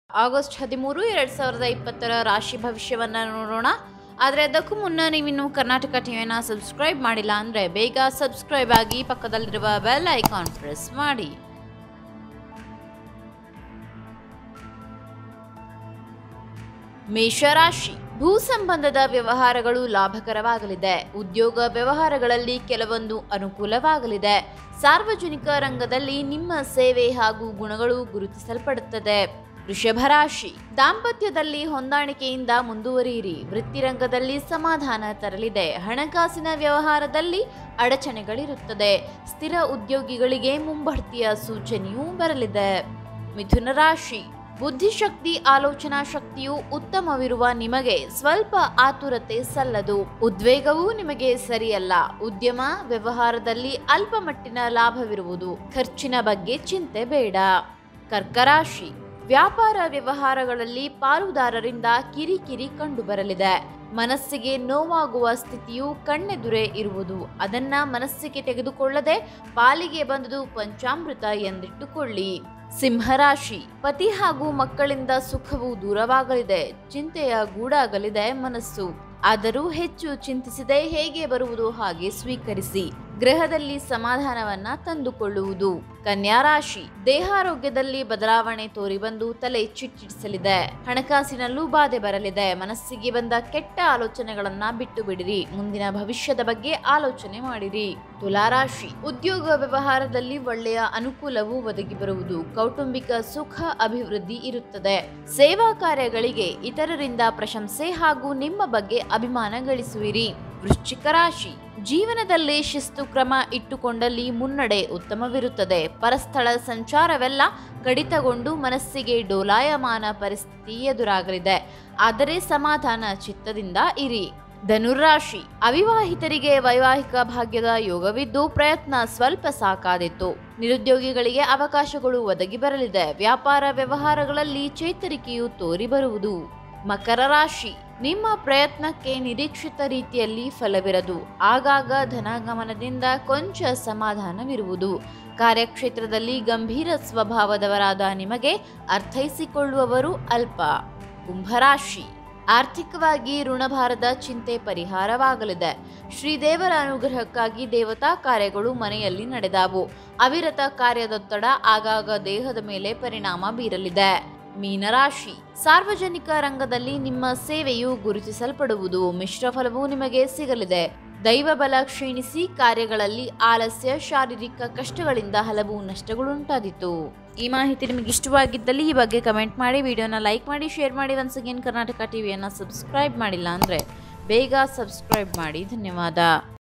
August ಹದಿಮೂರು ಎರಡು ಸಾವಿರದ ಇಪ್ಪತ್ತರ ರಾಶಿ ಭವಿಷ್ಯವನ್ನು ನೋಡೋಣ ಆದರೆ ಅದಕ್ಕೂ ಮುನ್ನ ನೀವಿನ್ನು ಕರ್ನಾಟಕ ಟಿವಿಯನ್ನು ಸಬ್ಸ್ಕ್ರೈಬ್ ಮಾಡಿಲ್ಲ ಅಂದರೆ ಬೇಗ ಸಬ್ಸ್ಕ್ರೈಬ್ ಆಗಿ ಪಕ್ಕದಲ್ಲಿರುವ ಬೆಲ್ ಐಕಾನ್ ಪ್ರೆಸ್ ಮಾಡಿ ಮೇಷರಾಶಿ ಭೂ ಸಂಬಂಧದ ವ್ಯವಹಾರಗಳು ಲಾಭಕರವಾಗಲಿದೆ ಉದ್ಯೋಗ ವ್ಯವಹಾರಗಳಲ್ಲಿ ಕೆಲವೊಂದು ಅನುಕೂಲವಾಗಲಿದೆ ಸಾರ್ವಜನಿಕ ರಂಗದಲ್ಲಿ ನಿಮ್ಮ ಸೇವೆ ಹಾಗೂ ಗುಣಗಳು ಗುರುತಿಸಲ್ಪಡುತ್ತದೆ ವೃಷಭ ರಾಶಿ ದಾಂಪತ್ಯದಲ್ಲಿ ಹೊಂದಾಣಿಕೆಯಿಂದ ಮುಂದುವರಿಯಿರಿ ವೃತ್ತಿರಂಗದಲ್ಲಿ ಸಮಾಧಾನ ತರಲಿದೆ ಹಣಕಾಸಿನ ವ್ಯವಹಾರದಲ್ಲಿ ಅಡಚಣೆಗಳಿರುತ್ತದೆ ಸ್ಥಿರ ಉದ್ಯೋಗಿಗಳಿಗೆ ಮುಂಬಡ್ತಿಯ ಸೂಚನೆಯೂ ಬರಲಿದೆ ಮಿಥುನ ರಾಶಿ ಬುದ್ಧಿಶಕ್ತಿ ಆಲೋಚನಾ ಶಕ್ತಿಯು ಉತ್ತಮವಿರುವ ನಿಮಗೆ ಸ್ವಲ್ಪ ಆತುರತೆ ಸಲ್ಲದು ಉದ್ವೇಗವೂ ನಿಮಗೆ ಸರಿಯಲ್ಲ ಉದ್ಯಮ ವ್ಯವಹಾರದಲ್ಲಿ ಅಲ್ಪ ಮಟ್ಟಿನ ಲಾಭವಿರುವುದು ಖರ್ಚಿನ ಬಗ್ಗೆ ಚಿಂತೆ ಬೇಡ ಕರ್ಕರಾಶಿ ವ್ಯಾಪಾರ ವ್ಯವಹಾರಗಳಲ್ಲಿ ಪಾಲುದಾರರಿಂದ ಕಿರಿಕಿರಿ ಕಂಡುಬರಲಿದೆ ಮನಸ್ಸಿಗೆ ನೋವಾಗುವ ಸ್ಥಿತಿಯು ಕಣ್ಣೆದುರೇ ಇರುವುದು ಅದನ್ನ ಮನಸ್ಸಿಗೆ ತೆಗೆದುಕೊಳ್ಳದೆ ಪಾಲಿಗೆ ಬಂದುದು ಪಂಚಾಮೃತ ಎಂದಿಟ್ಟುಕೊಳ್ಳಿ ಸಿಂಹರಾಶಿ ಪತಿ ಹಾಗೂ ಮಕ್ಕಳಿಂದ ಸುಖವು ದೂರವಾಗಲಿದೆ ಚಿಂತೆಯ ಗೂಡಾಗಲಿದೆ ಮನಸ್ಸು ಆದರೂ ಹೆಚ್ಚು ಚಿಂತಿಸದೆ ಹೇಗೆ ಬರುವುದು ಹಾಗೆ ಸ್ವೀಕರಿಸಿ ಗ್ರಹದಲ್ಲಿ ಸಮಾಧಾನವನ್ನ ತಂದುಕೊಳ್ಳುವುದು ಕನ್ಯಾ ರಾಶಿ ದೇಹಾರೋಗ್ಯದಲ್ಲಿ ಬದಲಾವಣೆ ತೋರಿಬಂದು ತಲೆ ಚಿಟ್ಟಿಡಿಸಲಿದೆ ಹಣಕಾಸಿನಲ್ಲೂ ಬಾಧೆ ಬರಲಿದೆ ಮನಸ್ಸಿಗೆ ಬಂದ ಕೆಟ್ಟ ಆಲೋಚನೆಗಳನ್ನ ಬಿಟ್ಟು ಬಿಡಿರಿ ಮುಂದಿನ ಭವಿಷ್ಯದ ಬಗ್ಗೆ ಆಲೋಚನೆ ಮಾಡಿರಿ ತುಲಾರಾಶಿ ಉದ್ಯೋಗ ವ್ಯವಹಾರದಲ್ಲಿ ಒಳ್ಳೆಯ ಅನುಕೂಲವು ಒದಗಿ ಬರುವುದು ಕೌಟುಂಬಿಕ ಸುಖ ಅಭಿವೃದ್ಧಿ ಇರುತ್ತದೆ ಸೇವಾ ಕಾರ್ಯಗಳಿಗೆ ಇತರರಿಂದ ಪ್ರಶಂಸೆ ಹಾಗೂ ನಿಮ್ಮ ಬಗ್ಗೆ ಅಭಿಮಾನ ಗಳಿಸುವಿರಿ ವೃಶ್ಚಿಕ ರಾಶಿ ಜೀವನದಲ್ಲಿ ಶಿಸ್ತು ಕ್ರಮ ಇಟ್ಟುಕೊಂಡಲ್ಲಿ ಮುನ್ನಡೆ ಉತ್ತಮವಿರುತ್ತದೆ ಪರಸ್ಥಳ ಸಂಚಾರವೆಲ್ಲ ಕಡಿತಗೊಂಡು ಮನಸ್ಸಿಗೆ ಡೋಲಾಯಮಾನ ಪರಿಸ್ಥಿತಿ ಎದುರಾಗಲಿದೆ ಆದರೆ ಸಮಾಧಾನ ಚಿತ್ತದಿಂದ ಇರಿ ಧನುರಾಶಿ ಅವಿವಾಹಿತರಿಗೆ ವೈವಾಹಿಕ ಭಾಗ್ಯದ ಯೋಗವಿದ್ದು ಪ್ರಯತ್ನ ಸ್ವಲ್ಪ ಸಾಕಾದಿತ್ತು ನಿರುದ್ಯೋಗಿಗಳಿಗೆ ಅವಕಾಶಗಳು ಒದಗಿ ಬರಲಿದೆ ವ್ಯಾಪಾರ ವ್ಯವಹಾರಗಳಲ್ಲಿ ಚೇತರಿಕೆಯು ತೋರಿ ಬರುವುದು ಮಕರ ರಾಶಿ ನಿಮ್ಮ ಪ್ರಯತ್ನಕ್ಕೆ ನಿರೀಕ್ಷಿತ ರೀತಿಯಲ್ಲಿ ಫಲವಿರದು ಆಗಾಗ ಧನಾಗಮನದಿಂದ ಕೊಂಚ ಸಮಾಧಾನವಿರುವುದು ಕಾರ್ಯಕ್ಷೇತ್ರದಲ್ಲಿ ಗಂಭೀರ ಸ್ವಭಾವದವರಾದ ನಿಮಗೆ ಅರ್ಥೈಸಿಕೊಳ್ಳುವವರು ಅಲ್ಪ ಕುಂಭರಾಶಿ ಆರ್ಥಿಕವಾಗಿ ಋಣಭಾರದ ಚಿಂತೆ ಪರಿಹಾರವಾಗಲಿದೆ ಶ್ರೀದೇವರ ಅನುಗ್ರಹಕ್ಕಾಗಿ ದೇವತಾ ಕಾರ್ಯಗಳು ಮನೆಯಲ್ಲಿ ನಡೆದಾವು ಅವಿರತ ಕಾರ್ಯದೊತ್ತಡ ಆಗಾಗ ದೇಹದ ಮೇಲೆ ಪರಿಣಾಮ ಬೀರಲಿದೆ ಮೀನರಾಶಿ ಸಾರ್ವಜನಿಕ ರಂಗದಲ್ಲಿ ನಿಮ್ಮ ಸೇವೆಯು ಗುರುತಿಸಲ್ಪಡುವುದು ಮಿಶ್ರ ಫಲವು ನಿಮಗೆ ಸಿಗಲಿದೆ ದೈವಬಲ ಕ್ಷೀಣಿಸಿ ಕಾರ್ಯಗಳಲ್ಲಿ ಆಲಸ್ಯ ಶಾರೀರಿಕ ಕಷ್ಟಗಳಿಂದ ಹಲವು ನಷ್ಟಗಳುಂಟಾದಿತು ಈ ಮಾಹಿತಿ ನಿಮಗೆ ಇಷ್ಟವಾಗಿದ್ದಲ್ಲಿ ಈ ಬಗ್ಗೆ ಕಮೆಂಟ್ ಮಾಡಿ ವಿಡಿಯೋನ ಲೈಕ್ ಮಾಡಿ ಶೇರ್ ಮಾಡಿ ಒನ್ಸ್ ಅಗೇನ್ ಕರ್ನಾಟಕ ಟಿವಿಯನ್ನು ಸಬ್ಸ್ಕ್ರೈಬ್ ಮಾಡಿಲ್ಲ ಅಂದರೆ ಬೇಗ ಸಬ್ಸ್ಕ್ರೈಬ್ ಮಾಡಿ ಧನ್ಯವಾದ